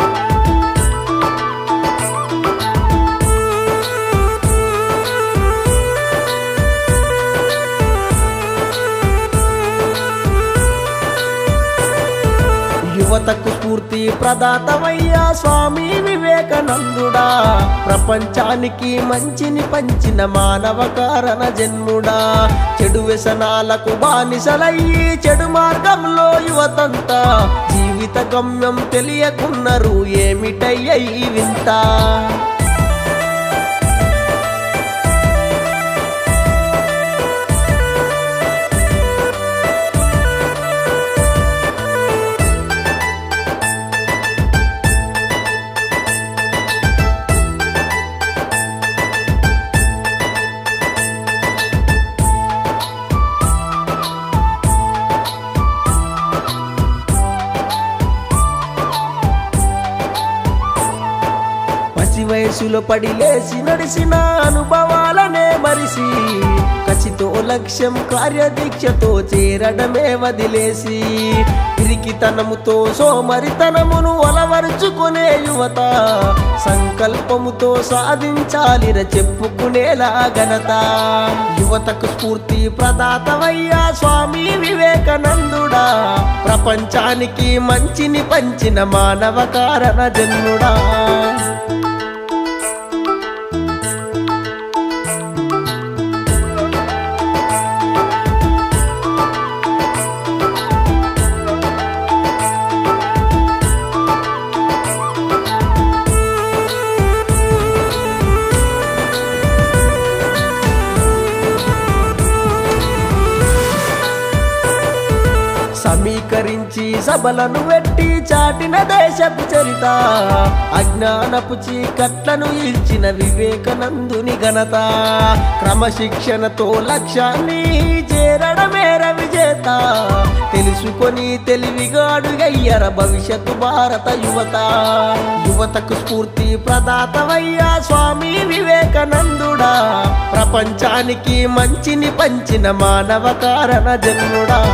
యువతకు స్ఫూర్తి ప్రదాతమయ్యా స్వామి వివేకానందుడా ప్రపంచానికి మంచిని పంచిన మానవ కారణ జన్ముడా చెడు వ్యసనాలకు బానిసలయ్యి చెడు మార్గంలో యువతంతా జీవిత గమ్యం తెలియకున్నారు ఏమిటయ్య ఈ వింత పసి వయసులో పడి లేచి నడిసిన అనుభవాలనే మరిసి కసితో లక్ష్యం కార్యదీక్షతో చేరడమే వదిలేసి పిరికితనముతో సోమరితనమును అలవరుచుకునే యువత సంకల్పముతో సాధించాలిర చెప్పుకునేలా ఘనత యువతకు స్ఫూర్తి ప్రదాతవయ్యా స్వామి వివేకానందుడా ప్రపంచానికి మంచిని పంచిన మానవ కారణ జన్ముడా సమీకరించి సభలను వెట్టి చాటిన దేశపు చరిత అజ్ఞానపు చీకట్లను ఇల్చిన వివేకానందుని ఘనత క్రమశిక్షణతో లక్ష్యాన్ని చేరడమేర విజేత తెలుసుకొని తెలివిగాడుగయ్యర భవిష్యత్తు భారత యువత యువతకు స్ఫూర్తి ప్రదాతవయ్యా స్వామి వివేకానందుడా ప్రపంచానికి మంచిని పంచిన మానవ కారణ జన్ముడా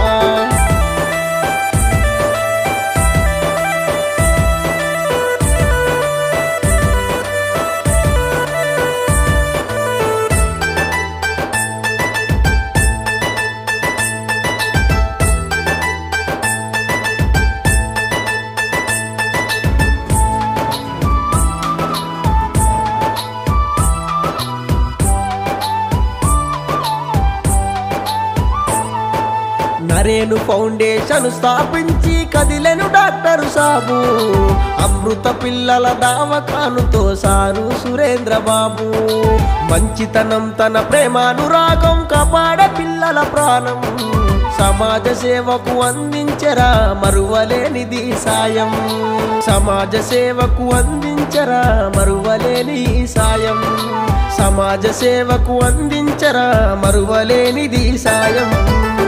నరేను ఫౌండేషన్ స్థాపించి కదిలెను డాక్టర్ సాబు అమృత పిల్లల దావకానుతో సారు సురేంద్ర బాబు మంచితనం తన ప్రేమానురాగం కాపాడ పిల్లల ప్రాణం సమాజ సేవకు అందించరా మరువలేనిది సాయం సమాజ సేవకు అందించరా మరువలేని సాయం సమాజ సేవకు అందించరా మరువలేనిది సాయం